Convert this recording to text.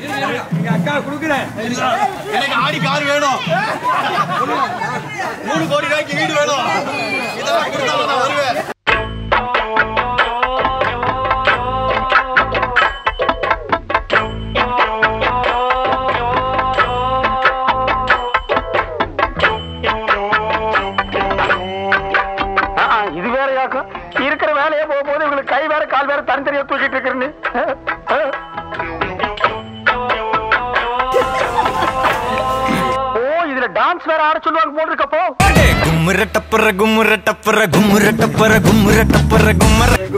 எங்க அக்கா குடுக்குறேன் எனக்கு ஆடி கார் வேணும் மூணு கோடி ரூபாய்க்கு வீடு வேணும் இதெல்லாம் கொடுத்தாலும் நான் வருவேன் இது வேற யாக்கும் இருக்கிற வேலையே போக போது இவங்களுக்கு கை வேற கால் வேற தனித்தனியா தூக்கிட்டு இருக்கிறேன்னு ஓ இதுல டான்ஸ் வேற ஆட சொல்லுவாங்க போட்டு இருக்கப்போ கும்முற டப்பற கும்முற டப்பற கும்முற டப்பற கும்முற டப்பற கும்மற